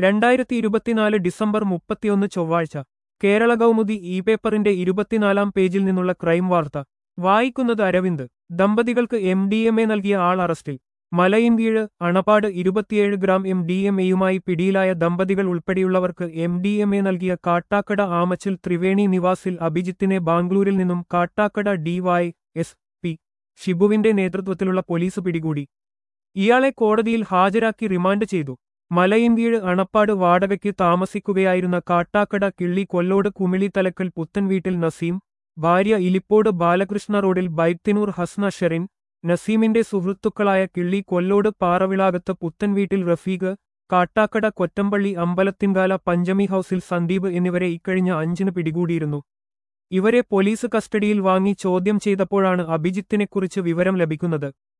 രണ്ടായിരത്തി ഇരുപത്തിനാല് ഡിസംബർ മുപ്പത്തിയൊന്ന് ചൊവ്വാഴ്ച കേരള കൗമുദി ഇ പേപ്പറിന്റെ ഇരുപത്തിനാലാം പേജിൽ നിന്നുള്ള ക്രൈം വാർത്ത വായിക്കുന്നത് അരവിന്ദ് ദമ്പതികൾക്ക് എം ഡി എം എ നൽകിയ ആൾ അറസ്റ്റിൽ മലയിൻകീഴ് അണപ്പാട് ഇരുപത്തിയേഴ് ഗ്രാം എം ഡി എം എയുമായി പിടിയിലായ ദമ്പതികൾ ഉൾപ്പെടെയുള്ളവർക്ക് എം ഡി എം എ നൽകിയ കാട്ടാക്കട ആമച്ചിൽ ത്രിവേണി നിവാസിൽ അഭിജിത്തിനെ ബാംഗ്ലൂരിൽ നിന്നും കാട്ടാക്കട ഡിവൈ എസ് പി ഷിബുവിന്റെ നേതൃത്വത്തിലുള്ള പോലീസ് പിടികൂടി ഇയാളെ കോടതിയിൽ ഹാജരാക്കി റിമാൻഡ് ചെയ്തു മലയിൻകീഴ് അണപ്പാട് വാടകയ്ക്ക് താമസിക്കുകയായിരുന്ന കാട്ടാക്കട കിള്ളി കൊല്ലോട് കുമിളി തലക്കൽ പുത്തൻ വീട്ടിൽ നസീം ഭാര്യ ഇലിപ്പോട് ബാലകൃഷ്ണ റോഡിൽ ബൈത്തിനൂർ ഹസ്ന ഷെറിൻ നസീമിന്റെ സുഹൃത്തുക്കളായ കിള്ളി കൊല്ലോട് പാറവിളാകത്ത് പുത്തൻ വീട്ടിൽ റഫീഖ് കാട്ടാക്കട കൊറ്റമ്പള്ളി അമ്പലത്തിൻകാല പഞ്ചമി ഹൌസിൽ സന്ദീപ് എന്നിവരെ ഇക്കഴിഞ്ഞ അഞ്ചിന് പിടികൂടിയിരുന്നു ഇവരെ പോലീസ് കസ്റ്റഡിയിൽ വാങ്ങി ചോദ്യം ചെയ്തപ്പോഴാണ് അഭിജിത്തിനെക്കുറിച്ച് വിവരം ലഭിക്കുന്നത്